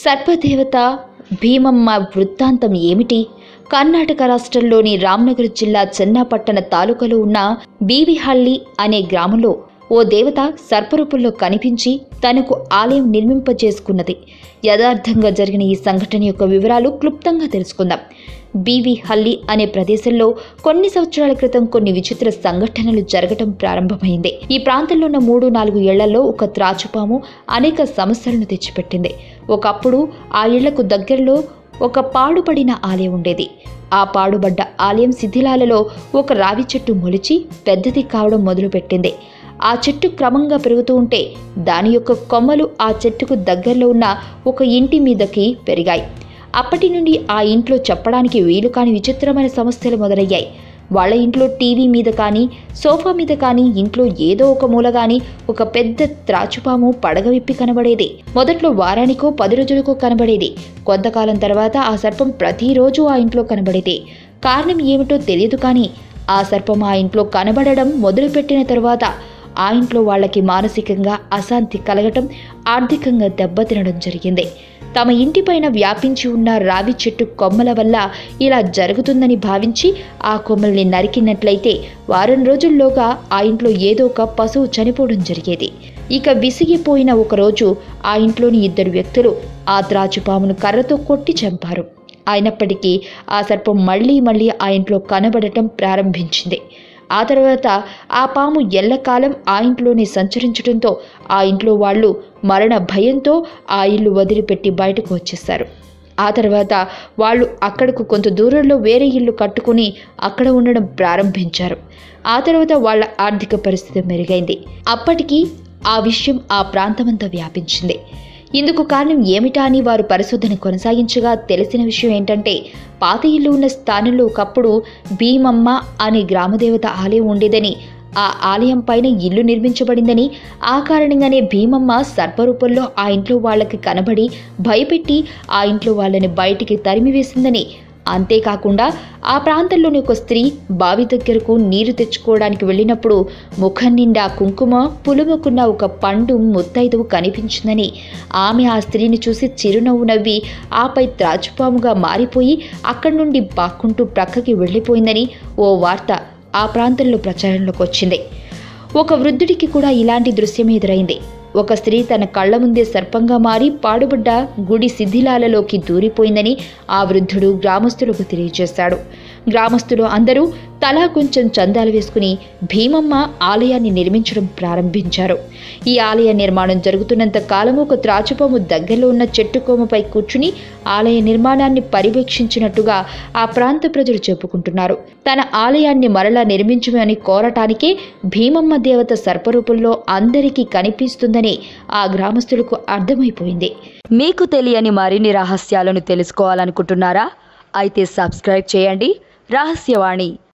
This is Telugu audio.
సర్పదేవత భీమమ్మ వృత్తాంతం ఏమిటి కర్ణాటక రాష్ట్రంలోని రామ్నగర్ జిల్లా చెన్నాపట్టణ తాలూకాలో ఉన్న బీవిహళ్ళి అనే గ్రామంలో ఓ దేవత సర్పరూపంలో కనిపించి తనకు ఆలయం నిర్మింపజేసుకున్నది యథార్థంగా జరిగిన ఈ సంఘటన యొక్క వివరాలు క్లుప్తంగా తెలుసుకుందాం బీవి హల్లి అనే ప్రదేశంలో కొన్ని సంవత్సరాల క్రితం కొన్ని విచిత్ర సంఘటనలు జరగటం ప్రారంభమైంది ఈ ప్రాంతంలో ఉన్న మూడు నాలుగు ఏళ్లలో ఒక త్రాచుపాము అనేక సమస్యలను తెచ్చిపెట్టింది ఒకప్పుడు ఆ ఇళ్లకు దగ్గరలో ఒక పాడుపడిన ఆలయం ఉండేది ఆ పాడుబడ్డ ఆలయం శిథిలాలలో ఒక రావి చెట్టు మొలిచి పెద్దది కావడం మొదలుపెట్టింది ఆ చెట్టు క్రమంగా పెరుగుతూ ఉంటే దాని యొక్క కొమ్మలు ఆ చెట్టుకు దగ్గరలో ఉన్న ఒక ఇంటి మీదకి పెరిగాయి అప్పటి నుండి ఆ ఇంట్లో చెప్పడానికి వీలు కాని విచిత్రమైన సమస్యలు మొదలయ్యాయి వాళ్ళ ఇంట్లో టీవీ మీద కానీ సోఫా మీద కానీ ఇంట్లో ఏదో ఒక మూల కానీ ఒక పెద్ద త్రాచుపాము పడగ విప్పి కనబడేది మొదట్లో వారానికో పది రోజులకో కనబడేది కొంతకాలం తర్వాత ఆ సర్పం ప్రతిరోజు ఆ ఇంట్లో కనబడేది కారణం ఏమిటో తెలియదు కానీ ఆ సర్పం ఆ ఇంట్లో కనబడడం మొదలుపెట్టిన తర్వాత ఆ ఇంట్లో వాళ్ళకి మానసికంగా అశాంతి కలగటం ఆర్థికంగా దెబ్బతినడం జరిగింది తమ ఇంటిపైన వ్యాపించి ఉన్న రావి చెట్టు కొమ్మల వల్ల ఇలా జరుగుతుందని భావించి ఆ కొమ్మల్ని నరికినట్లయితే వారం రోజుల్లోగా ఆ ఇంట్లో ఏదో ఒక పశువు చనిపోవడం జరిగేది ఇక విసిగిపోయిన ఒకరోజు ఆ ఇంట్లోని ఇద్దరు వ్యక్తులు ఆ త్రాచుపామును కర్రతో కొట్టి చంపారు అయినప్పటికీ ఆ సర్పం మళ్ళీ మళ్ళీ ఆ ఇంట్లో కనబడటం ప్రారంభించింది ఆ తర్వాత ఆ పాము ఎల్లకాలం ఆ ఇంట్లోనే సంచరించడంతో ఆ ఇంట్లో వాళ్ళు మరణ భయంతో ఆ ఇల్లు వదిలిపెట్టి బయటకు వచ్చేస్తారు ఆ తర్వాత వాళ్ళు అక్కడకు కొంత దూరంలో వేరే ఇల్లు కట్టుకుని అక్కడ ఉండడం ప్రారంభించారు ఆ తర్వాత వాళ్ళ ఆర్థిక పరిస్థితి మెరుగైంది అప్పటికి ఆ విషయం ఆ ప్రాంతమంతా వ్యాపించింది ఇందుకు కారణం ఏమిటా అని వారు పరిశోధన కొనసాగించగా తెలిసిన విషయం ఏంటంటే పాత ఇల్లు ఉన్న స్థానంలో ఒకప్పుడు భీమమ్మ అనే గ్రామదేవత ఆలయం ఉండేదని ఆ ఆలయం పైన ఇల్లు నిర్మించబడిందని ఆ కారణంగానే భీమమ్మ సర్పరూపంలో ఆ ఇంట్లో వాళ్ళకి కనబడి భయపెట్టి ఆ ఇంట్లో వాళ్ళని బయటికి తరిమివేసిందని అంతేకాకుండా ఆ ప్రాంతంలోని ఒక స్త్రీ బావి దగ్గరకు నీరు తెచ్చుకోవడానికి వెళ్ళినప్పుడు ముఖం నిండా కుంకుమ పులుముకున్న ఒక పండు ముత్తైదువు కనిపించిందని ఆమె ఆ స్త్రీని చూసి చిరునవ్వు నవ్వి ఆపై త్రాచుపాముగా మారిపోయి అక్కడి నుండి బాక్కుంటూ ప్రక్కకి వెళ్ళిపోయిందని ఓ వార్త ఆ ప్రాంతంలో ప్రచారంలోకి వచ్చింది ఒక వృద్ధుడికి కూడా ఇలాంటి దృశ్యం ఎదురైంది ఒక స్త్రీ తన కళ్ళ ముందే సర్పంగా మారి పాడుబడ్డ గుడి శిథిలాలలోకి దూరిపోయిందని ఆ వృద్ధుడు గ్రామస్తులకు తెలియజేశాడు గ్రామస్తులు అందరూ తలా కొంచెం చందాలు వేసుకుని భీమమ్మ ఆలయాన్ని నిర్మించడం ప్రారంభించారు ఈ ఆలయ నిర్మాణం జరుగుతున్నంత కాలం ఒక త్రాచుపాము దగ్గరలో ఉన్న చెట్టు కొమ్మపై కూర్చుని ఆలయ నిర్మాణాన్ని పర్యవేక్షించినట్టుగా ఆ ప్రాంత ప్రజలు చెప్పుకుంటున్నారు తన ఆలయాన్ని మరలా నిర్మించమని కోరటానికే భీమమ్మ దేవత సర్పరూపంలో అందరికీ కనిపిస్తుందని ఆ గ్రామస్తులకు అర్థమైపోయింది మీకు తెలియని మరిన్ని రహస్యాలను తెలుసుకోవాలనుకుంటున్నారా అయితే సబ్స్క్రైబ్ చేయండి రహస్యవాణి